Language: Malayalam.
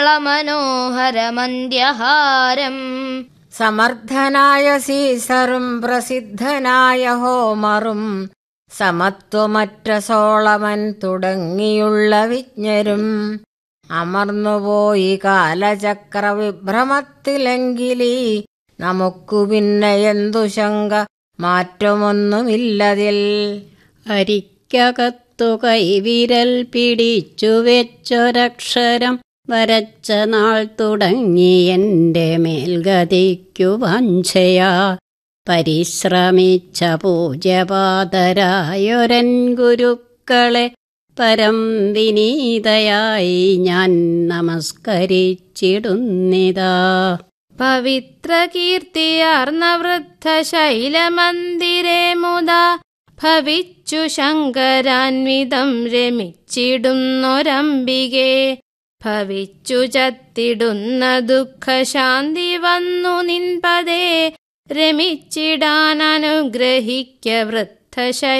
കളമനോഹരമന്ത്യഹാരം സമർത്ഥനായ സീസറും പ്രസിദ്ധനായ ഹോമറും സമത്വമറ്റ സോളമൻ തുടങ്ങിയുള്ള വിജ്ഞരും അമർന്നുപോയി കാലചക്ര വിഭ്രമത്തിലെങ്കിലീ നമുക്കു പിന്നെ എന്തു ശങ്ക മാറ്റമൊന്നുമില്ലതിൽ അരിക്കകത്തു കൈവിരൽ പിടിച്ചു വെച്ചൊരക്ഷരം വരച്ച നാൾ തുടങ്ങി എൻ്റെ മേൽഗതിക്കു വാഞ്ചയാ പരിശ്രമിച്ച പൂജ്യപാതരായൊരൻ ഗുരുക്കളെ പരം വിനീതയായി ഞാൻ നമസ്കരിച്ചിടുന്നിതാ പവിത്ര കീർത്തിയാർന്ന വൃദ്ധ ശൈലമന്ദിരേ മുതാ ഭവിച്ചു ശങ്കരാൻവിധം രമിച്ചിടുന്നൊരംബികെ ഭവിച്ചു ചത്തിടുന്ന ദുഃഖശാന്തി വന്നു നിൻപതേ രമിച്ചിടാൻ അനുഗ്രഹിക്ക വൃദ്ധ